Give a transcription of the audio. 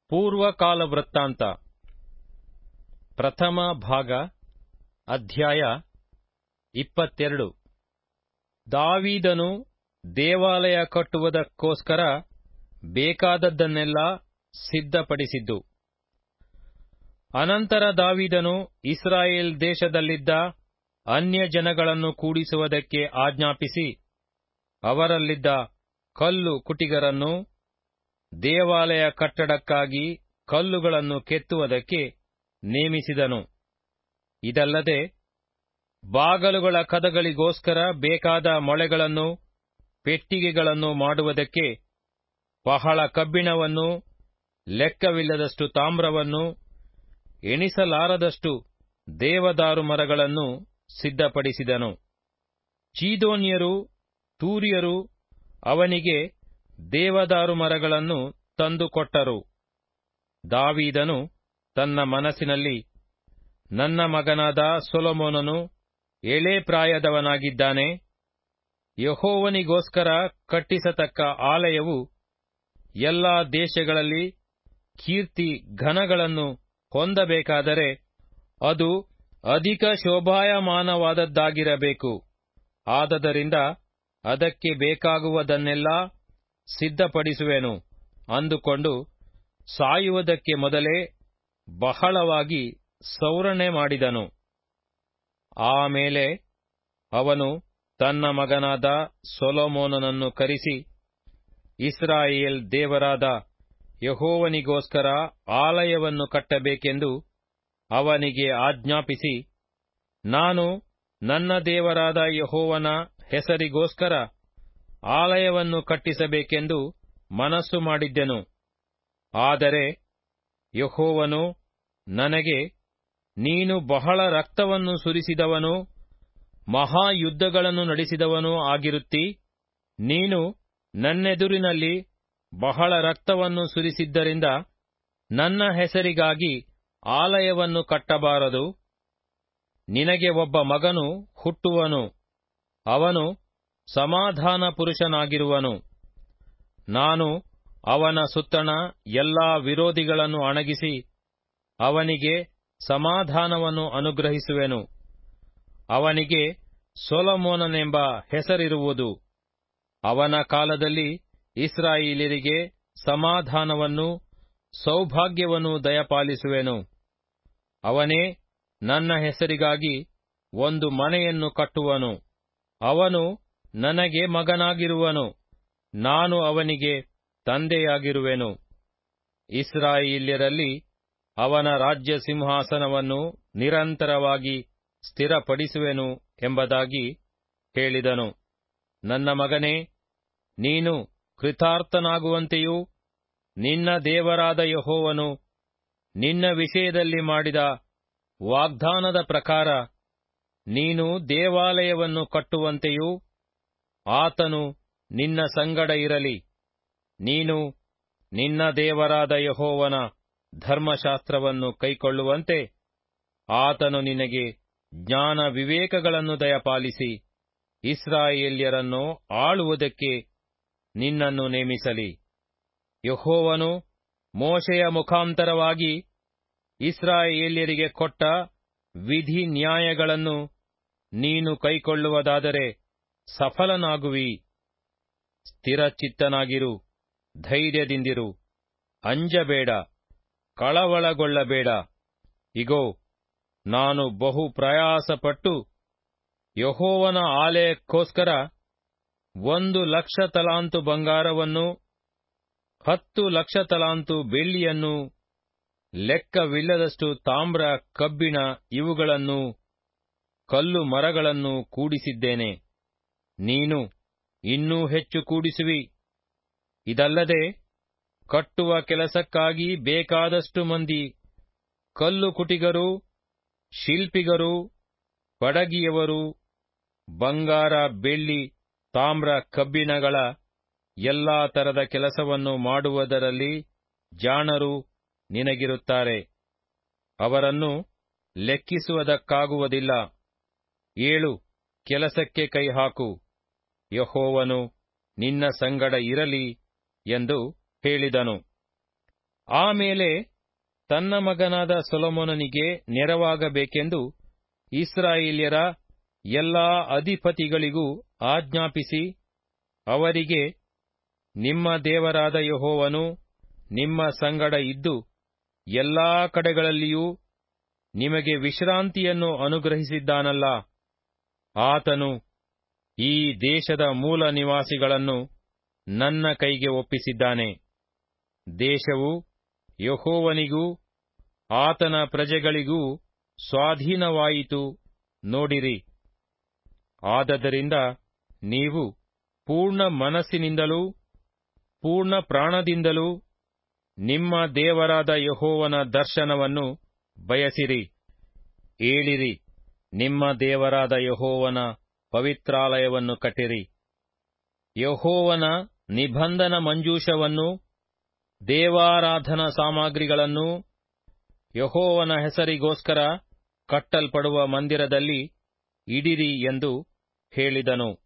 ಪೂರ್ವಕಾಲ ವೃತ್ತಾಂತ ಪ್ರಥಮ ಭಾಗ ಅಧ್ಯಾಯ ಇಪ್ಪತ್ತೆರಡು ದಾವೀದನು ದೇವಾಲಯ ಕಟ್ಟುವುದಕ್ಕೋಸ್ಕರ ಬೇಕಾದದ್ದನ್ನೆಲ್ಲ ಸಿದ್ಧಪಡಿಸಿದ್ದು ಅನಂತರ ದಾವೀದನು ಇಸ್ರಾಯೇಲ್ ದೇಶದಲ್ಲಿದ್ದ ಅನ್ಯ ಜನಗಳನ್ನು ಕೂಡಿಸುವುದಕ್ಕೆ ಆಜ್ಞಾಪಿಸಿ ಅವರಲ್ಲಿದ್ದ ಕಲ್ಲು ಕುಟಿಗರನ್ನು ದೇವಾಲಯ ಕಟ್ಟಡಕ್ಕಾಗಿ ಕಲ್ಲುಗಳನ್ನು ಕೆತ್ತುವುದಕ್ಕೆ ನೇಮಿಸಿದನು ಇದಲ್ಲದೆ ಬಾಗಲುಗಳ ಕದಗಳಿಗೋಸ್ಕರ ಬೇಕಾದ ಮೊಳೆಗಳನ್ನು ಪೆಟ್ಟಿಗೆಗಳನ್ನು ಮಾಡುವುದಕ್ಕೆ ಬಹಳ ಕಬ್ಬಿಣವನ್ನು ಲೆಕ್ಕವಿಲ್ಲದಷ್ಟು ತಾಮ್ರವನ್ನು ಎಣಿಸಲಾರದಷ್ಟು ದೇವದಾರು ಮರಗಳನ್ನು ಸಿದ್ಧಪಡಿಸಿದನು ಚೀದೋನ್ಯರು ತೂರ್ಯರು ಅವನಿಗೆ ದೇವದಾರು ಮರಗಳನ್ನು ತಂದುಕೊಟ್ಟರು ದಾವೀದನು ತನ್ನ ಮನಸ್ಸಿನಲ್ಲಿ ನನ್ನ ಮಗನಾದ ಸೊಲೊಮೋನನು ಎಳೆ ಪ್ರಾಯದವನಾಗಿದ್ದಾನೆ ಯಹೋವನಿಗೋಸ್ಕರ ಕಟ್ಟಿಸತಕ್ಕ ಆಲಯವು ಎಲ್ಲಾ ದೇಶಗಳಲ್ಲಿ ಕೀರ್ತಿ ಘನಗಳನ್ನು ಹೊಂದಬೇಕಾದರೆ ಅದು ಅಧಿಕ ಶೋಭಾಯಮಾನವಾದದ್ದಾಗಿರಬೇಕು ಆದದರಿಂದ ಅದಕ್ಕೆ ಬೇಕಾಗುವುದನ್ನೆಲ್ಲ ಸಿದ್ಧಪಡಿಸುವೆನು ಅಂದುಕೊಂಡು ಸಾಯುವುದಕ್ಕೆ ಮೊದಲೇ ಬಹಳವಾಗಿ ಸೌರಣೆ ಮಾಡಿದನು ಆಮೇಲೆ ಅವನು ತನ್ನ ಮಗನಾದ ಸೊಲೊಮೋನನನ್ನು ಕರೆಸಿ ಇಸ್ರಾಯೇಲ್ ದೇವರಾದ ಯಹೋವನಿಗೋಸ್ಕರ ಆಲಯವನ್ನು ಕಟ್ಟಬೇಕೆಂದು ಅವನಿಗೆ ಆಜ್ಞಾಪಿಸಿ ನಾನು ನನ್ನ ದೇವರಾದ ಯಹೋವನ ಹೆಸರಿಗೋಸ್ಕರ ಆಲಯವನ್ನು ಕಟ್ಟಿಸಬೇಕೆಂದು ಮನಸ್ಸು ಮಾಡಿದ್ದೆನು ಆದರೆ ಯಹೋವನು ನನಗೆ ನೀನು ಬಹಳ ರಕ್ತವನ್ನು ಸುರಿಸಿದವನು ಮಹಾಯುದ್ಧಗಳನ್ನು ನಡೆಸಿದವನೂ ಆಗಿರುತ್ತಿ ನೀನು ನನ್ನೆದುರಿನಲ್ಲಿ ಬಹಳ ರಕ್ತವನ್ನು ಸುರಿಸಿದ್ದರಿಂದ ನನ್ನ ಹೆಸರಿಗಾಗಿ ಆಲಯವನ್ನು ಕಟ್ಟಬಾರದು ನಿನಗೆ ಒಬ್ಬ ಮಗನು ಹುಟ್ಟುವನು ಅವನು ಸಮಾಧಾನ ಪುರುಷನಾಗಿರುವನು ನಾನು ಅವನ ಸುತ್ತಣ ಎಲ್ಲಾ ವಿರೋಧಿಗಳನ್ನು ಅಣಗಿಸಿ ಅವನಿಗೆ ಸಮಾಧಾನವನ್ನು ಅನುಗ್ರಹಿಸುವೆನು ಅವನಿಗೆ ಸೊಲಮೋನನೆಂಬ ಹೆಸರಿರುವುದು ಅವನ ಕಾಲದಲ್ಲಿ ಇಸ್ರಾಯೇಲರಿಗೆ ಸಮಾಧಾನವನ್ನು ಸೌಭಾಗ್ಯವನ್ನು ದಯಪಾಲಿಸುವೆನು ಅವನೇ ನನ್ನ ಹೆಸರಿಗಾಗಿ ಒಂದು ಮನೆಯನ್ನು ಕಟ್ಟುವನು ಅವನು ನನಗೆ ಮಗನಾಗಿರುವನು ನಾನು ಅವನಿಗೆ ತಂದೆಯಾಗಿರುವೆನು ಇಸ್ರಾಯೇಲ್ಯರಲ್ಲಿ ಅವನ ರಾಜ್ಯ ಸಿಂಹಾಸನವನ್ನು ನಿರಂತರವಾಗಿ ಸ್ಥಿರಪಡಿಸುವೆನು ಎಂಬುದಾಗಿ ಹೇಳಿದನು ನನ್ನ ಮಗನೇ ನೀನು ಕೃತಾರ್ಥನಾಗುವಂತೆಯೂ ನಿನ್ನ ದೇವರಾದ ಯಹೋವನು ನಿನ್ನ ವಿಷಯದಲ್ಲಿ ಮಾಡಿದ ವಾಗ್ದಾನದ ಪ್ರಕಾರ ನೀನು ದೇವಾಲಯವನ್ನು ಕಟ್ಟುವಂತೆಯೂ ಆತನು ನಿನ್ನ ಸಂಗಡ ಇರಲಿ ನೀನು ನಿನ್ನ ದೇವರಾದ ಯಹೋವನ ಧರ್ಮಶಾಸ್ತ್ರವನ್ನು ಕೈಕೊಳ್ಳುವಂತೆ ಆತನು ನಿನಗೆ ಜ್ಞಾನ ವಿವೇಕಗಳನ್ನು ದಯಪಾಲಿಸಿ ಇಸ್ರಾಯೇಲ್ಯರನ್ನು ಆಳುವುದಕ್ಕೆ ನಿನ್ನನ್ನು ನೇಮಿಸಲಿ ಯಹೋವನು ಮೋಶೆಯ ಮುಖಾಂತರವಾಗಿ ಇಸ್ರಾಯೇಲ್ಯರಿಗೆ ಕೊಟ್ಟ ವಿಧಿ ನ್ಯಾಯಗಳನ್ನು ನೀನು ಕೈಕೊಳ್ಳುವುದಾದರೆ ಸಫಲನಾಗುವಿ ಸ್ಥಿರಚಿತ್ತನಾಗಿರು ಧೈರ್ಯದಿಂದಿರು ಅಂಜಬೇಡ ಕಳವಳಗೊಳ್ಳಬೇಡ ಇಗೋ ನಾನು ಬಹು ಪ್ರಯಾಸಪಟ್ಟು ಯಹೋವನ ಆಲಯಕ್ಕೋಸ್ಕರ ಒಂದು ಲಕ್ಷ ತಲಾಂತು ಬಂಗಾರವನ್ನು ಹತ್ತು ಲಕ್ಷ ತಲಾಂತು ಬೆಳ್ಳಿಯನ್ನು ಲೆಕ್ಕವಿಲ್ಲದಷ್ಟು ತಾಮ್ರ ಕಬ್ಬಿಣ ಇವುಗಳನ್ನು ಕಲ್ಲು ಮರಗಳನ್ನು ಕೂಡಿಸಿದ್ದೇನೆ ನೀನು ಇನ್ನೂ ಹೆಚ್ಚು ಕೂಡಿಸುವಿ ಇದಲ್ಲದೆ ಕಟ್ಟುವ ಕೆಲಸಕ್ಕಾಗಿ ಬೇಕಾದಷ್ಟು ಮಂದಿ ಕಲ್ಲು ಕುಟಿಗರು ಶಿಲ್ಪಿಗರು ಬಡಗಿಯವರು ಬಂಗಾರ ಬೆಳ್ಳಿ ತಾಮ್ರ ಕಬ್ಬಿಣಗಳ ಎಲ್ಲಾ ತರದ ಕೆಲಸವನ್ನು ಮಾಡುವುದರಲ್ಲಿ ಜಾಣರು ನಿನಗಿರುತ್ತಾರೆ ಅವರನ್ನು ಲೆಕ್ಕಿಸುವುದಕ್ಕಾಗುವುದಿಲ್ಲ ಏಳು ಕೆಲಸಕ್ಕೆ ಕೈಹಾಕು ಯಹೋವನು ನಿನ್ನ ಸಂಗಡ ಇರಲಿ ಎಂದು ಹೇಳಿದನು ಆಮೇಲೆ ತನ್ನ ಮಗನಾದ ಸೊಲೊಮೋನನಿಗೆ ನೆರವಾಗಬೇಕೆಂದು ಇಸ್ರಾಯೇಲ್ಯರ ಎಲ್ಲಾ ಅಧಿಪತಿಗಳಿಗೂ ಆಜ್ಞಾಪಿಸಿ ಅವರಿಗೆ ನಿಮ್ಮ ದೇವರಾದ ಯಹೋವನು ನಿಮ್ಮ ಸಂಗಡ ಇದ್ದು ಎಲ್ಲಾ ಕಡೆಗಳಲ್ಲಿಯೂ ನಿಮಗೆ ವಿಶ್ರಾಂತಿಯನ್ನು ಅನುಗ್ರಹಿಸಿದ್ದಾನಲ್ಲ ಆತನು ಈ ದೇಶದ ಮೂಲ ನಿವಾಸಿಗಳನ್ನು ನನ್ನ ಕೈಗೆ ಒಪ್ಪಿಸಿದ್ದಾನೆ ದೇಶವು ಯಹೋವನಿಗೂ ಆತನ ಪ್ರಜೆಗಳಿಗೂ ಸ್ವಾಧೀನವಾಯಿತು ನೋಡಿರಿ ಆದದರಿಂದ ನೀವು ಪೂರ್ಣ ಮನಸ್ಸಿನಿಂದಲೂ ಪೂರ್ಣ ಪ್ರಾಣದಿಂದಲೂ ನಿಮ್ಮ ದೇವರಾದ ಯಹೋವನ ದರ್ಶನವನ್ನು ಬಯಸಿರಿ ಏಳಿರಿ ನಿಮ್ಮ ದೇವರಾದ ಯಹೋವನ ಪವಿತ್ರಾಲಯವನ್ನು ಕಟ್ಟಿರಿ ಯಹೋವನ ನಿಬಂಧನ ಮಂಜೂಷವನ್ನು ದೇವಾರಾಧನಾ ಸಾಮಗ್ರಿಗಳನ್ನು ಯಹೋವನ ಹೆಸರಿಗೋಸ್ಕರ ಕಟ್ಟಲ್ಪಡುವ ಮಂದಿರದಲ್ಲಿ ಇಡಿರಿ ಎಂದು ಹೇಳಿದನು